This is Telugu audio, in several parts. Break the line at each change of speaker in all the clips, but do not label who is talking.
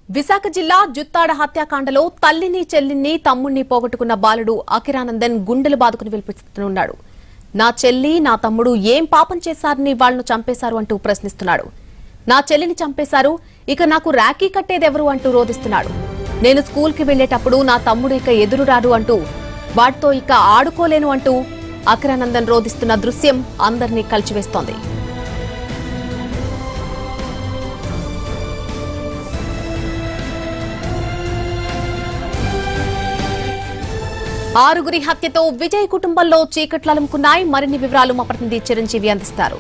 విశాఖ జిల్లా జుత్తాడ హత్యాకాండలో తల్లిని చెల్లిని తమ్ముణ్ణి పోగొట్టుకున్న బాలుడు అకిరానందన్ గుండెలు బాదుకుని విలిపిస్తున్నాడు నా చెల్లి నా తమ్ముడు ఏం పాపం చేశారని వాళ్లను చంపేశారు అంటూ ప్రశ్నిస్తున్నాడు నా చెల్లిని చంపేశారు ఇక నాకు రాఖీ కట్టేదెవరు అంటూ రోధిస్తున్నాడు నేను స్కూల్కి వెళ్లేటప్పుడు నా తమ్ముడు ఇక ఎదురురాడు అంటూ వాటితో ఇక ఆడుకోలేను అంటూ అకిరానందన్ రోధిస్తున్న దృశ్యం అందరినీ కలిచివేస్తోంది ఆరుగురి హత్యతో విజయ్ కుటుంబంలో చీకట్లు అలుముకున్నాయి మరిన్ని వివరాలు మా ప్రతినిధి చిరంజీవి అందిస్తారు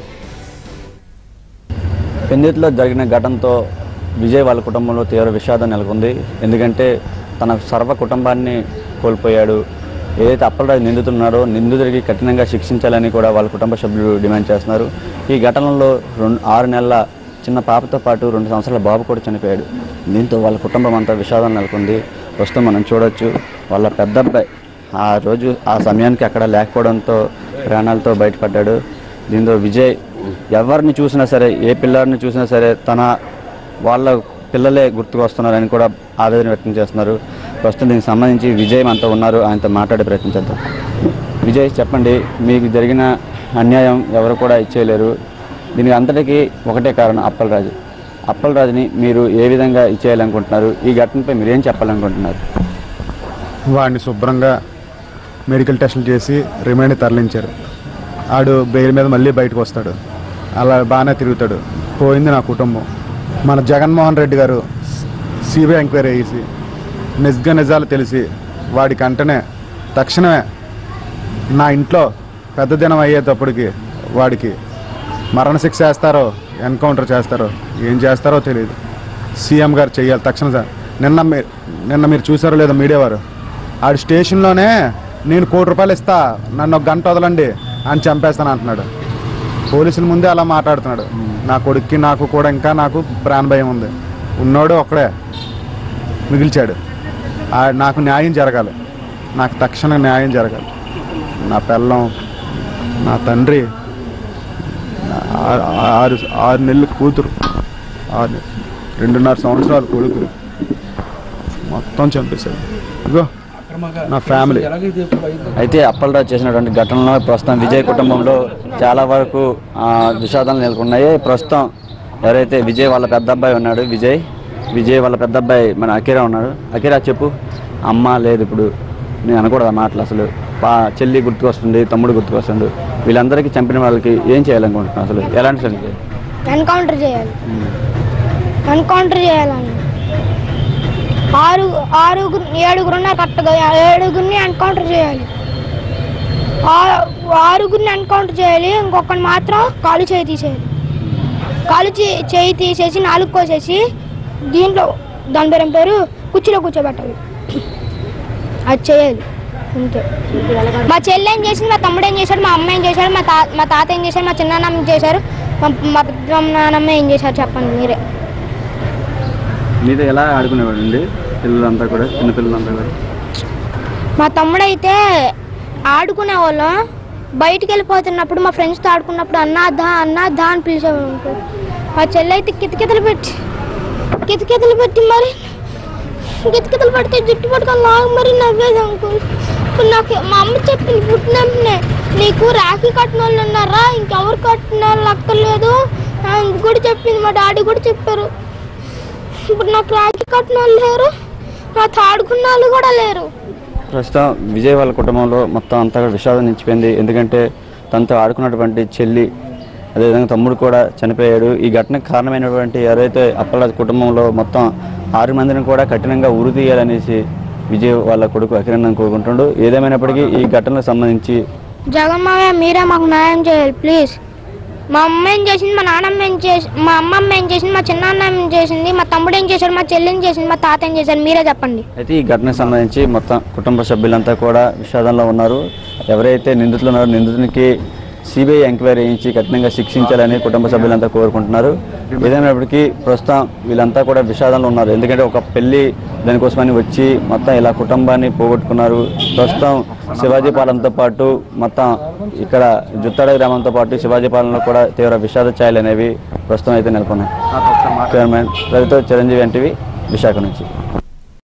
పెందిట్లో జరిగిన ఘటనతో విజయ్ వాళ్ళ కుటుంబంలో తీవ్ర విషాదం నెలకొంది ఎందుకంటే తన సర్వ కుటుంబాన్ని కోల్పోయాడు ఏదైతే అప్పలరాజు నిందితున్నాడో నిందితుడికి కఠినంగా శిక్షించాలని కూడా వాళ్ళ కుటుంబ సభ్యులు డిమాండ్ చేస్తున్నారు ఈ ఘటనలో రెండు ఆరు నెలల చిన్న పాపతో పాటు రెండు సంవత్సరాల బాబు కూడా చనిపోయాడు దీంతో వాళ్ళ కుటుంబం అంతా విషాదం నెలకొంది ప్రస్తుతం మనం చూడొచ్చు వాళ్ళ పెద్ద అబ్బాయి ఆ రోజు ఆ సమయానికి అక్కడ లేకపోవడంతో ప్రాణాలతో బయటపడ్డాడు దీంతో విజయ్ ఎవరిని చూసినా సరే ఏ పిల్లాడిని చూసినా సరే తన వాళ్ళ పిల్లలే గుర్తుకు వస్తున్నారని కూడా ఆవేదన వ్యక్తం చేస్తున్నారు ప్రస్తుతం దీనికి సంబంధించి విజయ్ మనతో ఉన్నారు ఆయనతో మాట్లాడే ప్రయత్నం చేద్దాం విజయ్ చెప్పండి మీకు జరిగిన అన్యాయం ఎవరు కూడా ఇచ్చేయలేరు దీనికి అంతటికీ ఒకటే కారణం అప్పలరాజు అప్పలరాజుని మీరు ఏ విధంగా ఇచ్చేయాలనుకుంటున్నారు ఈ ఘటనపై మీరు ఏం చెప్పాలనుకుంటున్నారు
వాడిని శుభ్రంగా మెడికల్ టెస్టులు చేసి రిమైండ్ తరలించారు ఆడు బెయిల్ మీద మళ్ళీ బయటకు వస్తాడు అలా బాగానే తిరుగుతాడు పోయింది నా కుటుంబం మన జగన్మోహన్ రెడ్డి గారు సిబిఐ ఎంక్వైరీ చేసి నిజంగా నిజాలు తెలిసి వాడికి అంటనే తక్షణమే నా ఇంట్లో పెద్ద దినం అయ్యేటప్పటికి వాడికి మరణశిక్ష చేస్తారో ఎన్కౌంటర్ చేస్తారో ఏం చేస్తారో తెలియదు సీఎం గారు చేయాలి తక్షణ సార్ నిన్న మీరు నిన్న మీరు చూసారో లేదో మీడియా వారు ఆడు స్టేషన్లోనే నేను కోటి రూపాయలు ఇస్తా నన్ను ఒక గంట వదలండి అని చంపేస్తాను అంటున్నాడు పోలీసుల ముందే అలా మాట్లాడుతున్నాడు నా కొడుక్కి నాకు కూడా ఇంకా నాకు ప్రాణ భయం ఉంది ఉన్నోడు ఒక్కడే మిగిల్చాడు ఆ- నాకు న్యాయం జరగాలి నాకు తక్షణ న్యాయం జరగాలి నా పిల్లం నా తండ్రి నా ఆ- ఆరు ఆరు నెలలు కూతురు ఆరు రెండున్నర సంవత్సరాలు కొడుకు మొత్తం చంపేశాడు ఇగో నా ఫ్యామిలీ
అయితే అప్పలరాజు చేసినటువంటి ఘటనలో ప్రస్తుతం విజయ్ కుటుంబంలో చాలా వరకు ఆ, విషాదాలు నెలకొన్నాయి ప్రస్తుతం ఎవరైతే విజయ్ వాళ్ళ పెద్ద అబ్బాయి ఉన్నాడు విజయ్ విజయ్ వాళ్ళ పెద్ద అబ్బాయి మన అకిరా ఉన్నాడు అకిరా చెప్పు అమ్మ లేదు ఇప్పుడు నేను అనకూడదు ఆ మాటలు అసలు పా చెల్లి గుర్తుకొస్తుంది తమ్ముడు గుర్తుకొస్తుండు వీళ్ళందరికీ చంపిన వాళ్ళకి ఏం చేయాలనుకుంటున్నాను అసలు ఎలాంటి సంగతి
ఎన్కౌంటర్ చేయాలి ఎన్కౌంటర్ చేయాలని ఆరు ఆరుగురు ఏడుగురు ఉన్నారు కరెక్ట్గా ఏడుగురిని ఎన్కౌంటర్ చేయాలి ఆ- ఆరుగురిని ఎన్కౌంటర్ చేయాలి ఇంకొకరిని మాత్రం కాలు చేయి తీసేయాలి కాలు చే- చేయి తీసేసి నాలుగు కోసేసి దీంట్లో దాని పేరు ఏం పేరు కుర్చీలో కూర్చోబెట్టాలి అది చేయాలి అంతే మా చెల్లి ఏం చేసింది మా తమ్ముడు ఏం చేశాడు మా అమ్మ ఏం చేశాడు మా తా మా తాత ఏం చేశాడు మా చిన్నాన్నమ్మ ఏం చేశారు మా మా పెద్ద నాన్నమ్మ ఏం చేశారు చెప్పండి మీరే
మీతో ఎలా ఆడుకునేవాడు అండి పిల్లలంతా కూడా చిన్న పిల్లలంతా కూడా
మా తమ్ముడు అయితే ఆడుకునే వాళ్ళం బయటికి వెళ్ళిపోతున్నప్పుడు మా ఫ్రెండ్స్తో ఆడుకున్నప్పుడు అన్నా దా అన్నా దా అని పిలిచేవాడు అంకుల్ మా చెల్లి అయితే కితకితలు పెట్టి కితకితలు పెట్టి మరి కితకితలు పడితే జుట్టు పట్టుకొని లాగు మరి నవ్వేది అంకుల్ ఇప్పుడు నాకు మా అమ్మ చెప్పింది పుట్టినప్పుడే నీకు రాఖీ కట్టిన వాళ్ళు ఉన్నారా ఇంకెవరు కట్టిన వాళ్ళు అక్కర్లేదు అని కూడా చెప్పింది మా డాడీ కూడా చెప్పారు ఇప్పుడు నాకు రాఖీ కట్టిన వాళ్ళు లేరు నాతో ఆడుకున్న వాళ్ళు కూడా లేరు
ప్రస్తుతం విజయ్ వాళ్ళ కుటుంబంలో మొత్తం అంతా కూడా విషాదం నిలిచిపోయింది ఎందుకంటే తనతో ఆడుకున్నటువంటి చెల్లి అదేవిధంగా తమ్ముడు కూడా చనిపోయాడు ఈ ఘటనకు కారణమైనటువంటి ఎవరైతే అప్పల కుటుంబంలో మొత్తం ఆరు మందిని కూడా కఠినంగా ఉరి తీయాలనేసి విజయ్ వాళ్ళ కొడుకు అఖిరందన్ కోరుకుంటుండు ఏదేమైనప్పటికీ ఈ ఘటనకు సంబంధించి
జగన్మావయ్య మీరే మాకు న్యాయం చేయాలి ప్లీజ్ మా అమ్మ ఏం చేసింది మా నాన్నమ్మ ఏం చేసి మా అమ్మమ్మ ఏం చేసింది మా చిన్నాన్న ఏం చేసింది మా తమ్ముడు ఏం చేశాడు మా చెల్లి ఏం చేసింది మా తాత ఏం చేశాడు మీరే చెప్పండి
అయితే ఈ ఘటనకు సంబంధించి మొత్తం కుటుంబ సభ్యులంతా కూడా విషాదంలో ఉన్నారు ఎవరైతే నిందితులు ఉన్నారో నిందితునికి సిబిఐ ఎంక్వైరీ చేయించి కఠినంగా శిక్షించాలని కుటుంబ సభ్యులంతా కోరుకుంటున్నారు ఏదైనప్పటికీ ప్రస్తుతం వీళ్ళంతా కూడా విషాదంలో ఉన్నారు ఎందుకంటే ఒక పెళ్లి దానికోసమని వచ్చి మొత్తం ఇలా కుటుంబాన్ని పోగొట్టుకున్నారు ప్రస్తుతం శివాజీపాలెంతో పాటు మొత్తం ఇక్కడ జుత్తాడ గ్రామంతో పాటు శివాజీపాలెంలో కూడా తీవ్ర విషాద ఛాయలు అనేవి ప్రస్తుతం అయితే నెలకొన్నాయి చైర్మన్ రవితో చిరంజీవి ఎన్టీవీ విశాఖ నుంచి